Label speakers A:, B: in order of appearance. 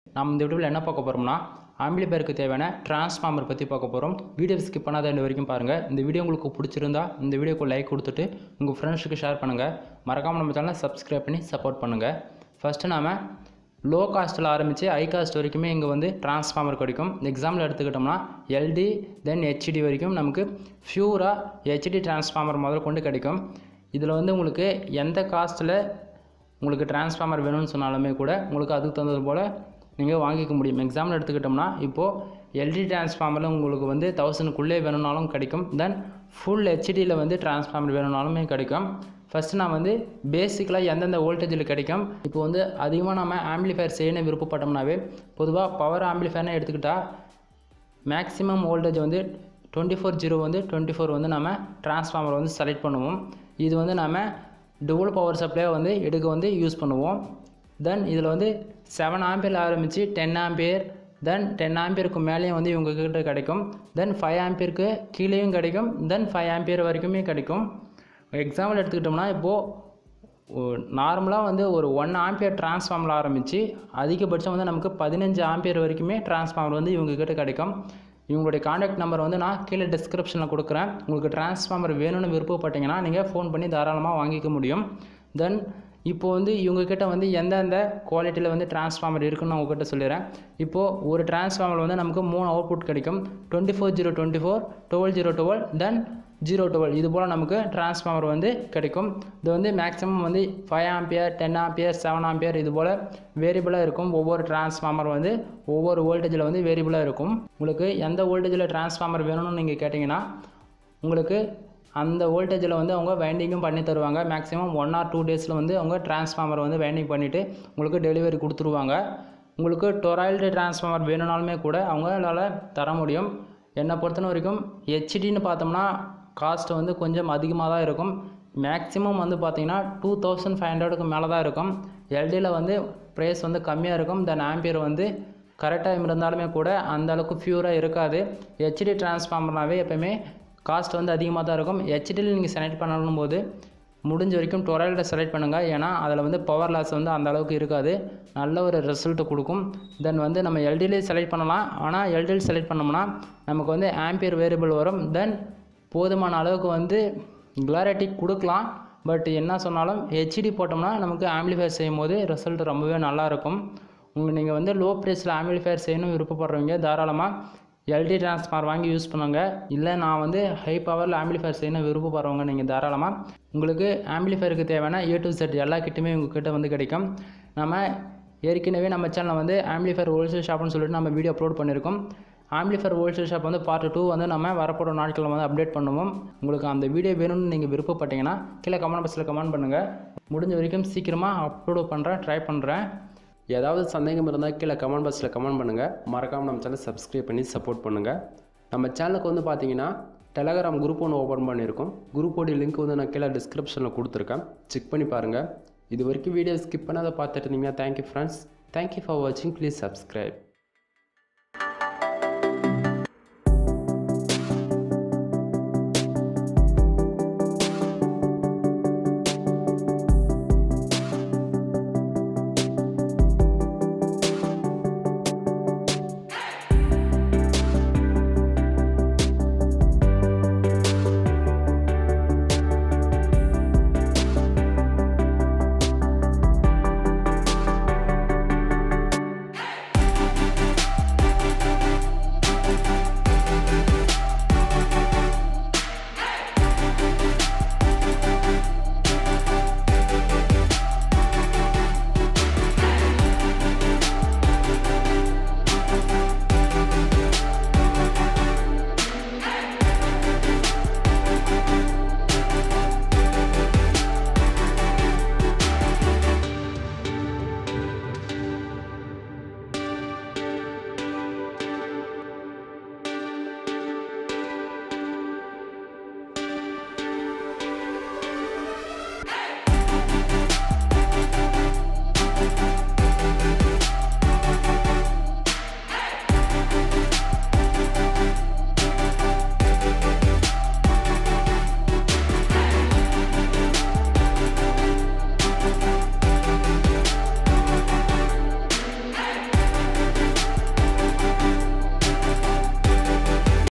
A: நம்ம இந்த வீடியோவில் என்ன பார்க்க போகிறோம்னா ஆம்பிளிபேருக்கு தேவையான டிரான்ஸ்ஃபார்மர் பற்றி பார்க்க போகிறோம் வீடியோ ஸ்கிப் பண்ணாத இந்த வரைக்கும் பாருங்கள் இந்த வீடியோ உங்களுக்கு பிடிச்சிருந்தா இந்த வீடியோக்கு லைக் கொடுத்துட்டு உங்கள் ஃப்ரெண்ட்ஸுக்கு ஷேர் பண்ணுங்கள் மறக்காமல் நம்ம சேனலை சப்ஸ்கிரைப் பண்ணி சப்போர்ட் பண்ணுங்கள் ஃபஸ்ட்டு நாம லோ காஸ்ட்டில் ஆரம்பித்து ஹை காஸ்ட் வரைக்குமே இங்கே வந்து டிரான்ஸ்ஃபார்மர் கிடைக்கும் எக்ஸாம்பிள் எடுத்துக்கிட்டோம்னா எல்டி தென் ஹெச்டி வரைக்கும் நமக்கு ஃபியூராக ஹெச்டி டிரான்ஸ்ஃபார்மர் முதல் கொண்டு கிடைக்கும் இதில் வந்து உங்களுக்கு எந்த காஸ்ட்டில் உங்களுக்கு டிரான்ஸ்ஃபார்மர் வேணும்னு சொன்னாலுமே கூட உங்களுக்கு அதுக்கு தகுந்தது போல் நீங்கள் வாங்கிக்க முடியும் எக்ஸாம்பிள் எடுத்துக்கிட்டோம்னா இப்போது எல்டி டிரான்ஸ்ஃபார்மரில் உங்களுக்கு வந்து தௌசண்ட்குள்ளே வேணும்னாலும் கிடைக்கும் தென் ஃபுல் ஹெச்டியில் வந்து டிரான்ஸ்ஃபார்மர் வேணும்னாலுமே கிடைக்கும் ஃபஸ்ட்டு நான் வந்து பேசிக்கலாக எந்தெந்த வோல்டேஜில் கிடைக்கும் இப்போ வந்து அதிகமாக நம்ம ஆம்பிளிஃபயர் செய்யணும் விருப்பப்பட்டோம்னாவே பொதுவாக பவர் ஆம்பிளிஃபயர்னு எடுத்துக்கிட்டால் மேக்ஸிமம் வோல்டேஜ் வந்து டுவெண்ட்டி ஃபோர் ஜீரோ வந்து டுவெண்ட்டி ஃபோர் வந்து நம்ம டிரான்ஸ்ஃபார்மர் வந்து செலக்ட் பண்ணுவோம் இது வந்து நம்ம டுவல் பவர் சப்ளை வந்து எடுக்க வந்து யூஸ் பண்ணுவோம் தென் இதில் வந்து செவன் ஆம்பியர் ஆரம்பித்து டென் ஆம்பியர் தென் டென் ஆம்பியருக்கு மேலேயும் வந்து இவங்க கிட்ட கிடைக்கும் தென் ஃபைவ் ஆம்பியருக்கு கீழேயும் கிடைக்கும் தென் ஃபைவ் ஆம்பியர் வரைக்குமே கிடைக்கும் எக்ஸாம்பிள் எடுத்துக்கிட்டோம்னா இப்போது நார்மலாக வந்து ஒரு ஒன் ஆம்பியர் டிரான்ஸ்ஃபார்மர் ஆரம்பித்து அதிகபட்சம் வந்து நமக்கு பதினஞ்சு ஆம்பியர் வரைக்குமே டிரான்ஸ்ஃபார்மர் வந்து இவங்க கிட்ட கிடைக்கும் இவங்களுடைய காண்டாக்ட் நம்பர் வந்து நான் கீழே டிஸ்கிரிப்ஷனில் கொடுக்குறேன் உங்களுக்கு டிரான்ஸ்ஃபார்மர் வேணும்னு விருப்பப்பட்டீங்கன்னா நீங்கள் ஃபோன் பண்ணி தாராளமாக வாங்கிக்க முடியும் தென் இப்போ வந்து இவங்கக்கிட்ட வந்து எந்தெந்த குவாலிட்டியில் வந்து டிரான்ஸ்ஃபார்மர் இருக்குன்னு நான் உங்ககிட்ட சொல்லிடுறேன் இப்போது ஒரு டிரான்ஸ்ஃபார்மர் வந்து நமக்கு மூணு அவுட்புட் கிடைக்கும் twenty four zero twenty four twelve zero twelve then zero twelve இது போல் நமக்கு டிரான்ஸ்ஃபார்மர் வந்து கிடைக்கும் இது வந்து மேக்ஸிமம் வந்து five ampere ten ampere seven ampere இது போல் வேரியபிளாக இருக்கும் ஒவ்வொரு டிரான்ஸ்ஃபார்மர் வந்து ஒவ்வொரு வோல்டேஜில் வந்து வேரியபிளாக இருக்கும் உங்களுக்கு எந்த வோல்டேஜில் டிரான்ஸ்ஃபார்மர் வேணும்னு நீங்கள் கேட்டிங்கன்னா உங்களுக்கு அந்த வோல்டேஜில் வந்து அவங்க வைண்டிங்கும் பண்ணி தருவாங்க மேக்ஸிமம் ஒன் ஆர் டூ டேஸில் வந்து அவங்க டிரான்ஸ்ஃபார்மர் வந்து வைண்டிங் பண்ணிவிட்டு உங்களுக்கு டெலிவரி கொடுத்துருவாங்க உங்களுக்கு டொராய்டு டிரான்ஸ்ஃபார்மர் வேணும்னாலுமே கூட அவங்களால தர முடியும் என்னை பொறுத்தன வரைக்கும் ஹெச்டின்னு பார்த்தோம்னா காஸ்ட் வந்து கொஞ்சம் அதிகமாக தான் இருக்கும் மேக்ஸிமம் வந்து பார்த்தீங்கன்னா டூ தௌசண்ட் ஃபைவ் ஹண்ட்ரடுக்கு மேலே தான் இருக்கும் எல்டியில் வந்து ப்ரைஸ் வந்து கம்மியாக இருக்கும் தென் ஆம்பியர் வந்து கரெக்டாக இருந்தாலுமே கூட அந்த அளவுக்கு ஃபியூராக இருக்காது ஹெச்டி டிரான்ஸ்ஃபார்மர்னாவே எப்போயுமே காஸ்ட் வந்து அதிகமாக தான் இருக்கும் ஹெச்டியில் நீங்கள் செலக்ட் பண்ணணும் போது முடிஞ்ச வரைக்கும் டொரல்கிட்ட செலக்ட் பண்ணுங்கள் ஏன்னா அதில் வந்து பவர் லாஸ் வந்து அந்த அளவுக்கு இருக்காது நல்ல ஒரு ரிசல்ட்டு கொடுக்கும் தென் வந்து நம்ம எல்டிலே செலக்ட் பண்ணலாம் ஆனால் எல்டியில் செலக்ட் பண்ணோம்னா நமக்கு வந்து ஆம்பியர் வேரியபிள் வரும் தென் போதுமான அளவுக்கு வந்து கிளாரிட்டி கொடுக்கலாம் பட் என்ன சொன்னாலும் ஹெச்டி போட்டோம்னா நமக்கு ஆம்பிளிஃபயர் செய்யும் போது ரிசல்ட் ரொம்பவே நல்லாயிருக்கும் உங்கள் நீங்கள் வந்து லோ ப்ரைஸில் ஆம்பிளிஃபயர் செய்யணும் விருப்பப்படுறவங்க தாராளமாக எல்டி டிரான்ஸ்ஃபார் வாங்கி யூஸ் பண்ணுங்க இல்லை நான் வந்து ஹை பவரில் ஆம்பிளிஃபயர் செய்யணும் விருப்பப்படுறவங்க நீங்கள் தாராளமாக உங்களுக்கு ஆம்பிளிஃபயருக்கு தேவையான ஏ டு செட் எல்லா கிட்டுமே உங்ககிட்ட வந்து கிடைக்கும் நம்ம ஏற்கனவே நம்ம சேனலில் வந்து ஆம்பிளிஃபயர் ஹோல்சேல் ஷாப்னு சொல்லிட்டு நம்ம வீடியோ அப்லோட் பண்ணியிருக்கோம் ஆம்பிளிஃபயர் ஹோல்சேல் ஷாப் வந்து பார்ட் டூ வந்து நம்ம வரப்போகிற நாட்களில் வந்து அப்டேட் பண்ணுவோம் உங்களுக்கு அந்த வீடியோ வேணும்னு நீங்கள் விருப்பப்பட்டீங்கன்னா கீழே கமெண்ட் பாக்ஸில் கமெண்ட் பண்ணுங்கள் முடிஞ்ச வரைக்கும் சீக்கிரமாக அப்லோட் பண்ணுறேன் ட்ரை பண்ணுறேன்
B: ஏதாவது சந்தேகம் இருந்தால் கீழே கமெண்ட் பாக்ஸில் கமெண்ட் பண்ணுங்கள் மறக்காமல் நம்ம சேனல் சப்ஸ்கிரைப் பண்ணி சப்போர்ட் பண்ணுங்கள் நம்ம சேனலுக்கு வந்து பார்த்தீங்கன்னா டெலகிராம் குரூப் ஒன்று ஓப்பன் பண்ணியிருக்கோம் குரூப்போடைய லிங்க் வந்து நான் கீழே டிஸ்கிரிப்ஷனில் கொடுத்துருக்கேன் செக் பண்ணி பாருங்கள் இது வரைக்கும் வீடியோ ஸ்கிப் பண்ணாத பார்த்துட்டு இருந்தீங்கன்னா தேங்க்யூ ஃப்ரெண்ட்ஸ் தேங்க்யூ ஃபார் வாட்சிங் ப்ளீஸ் சப்ஸ்கிரைப்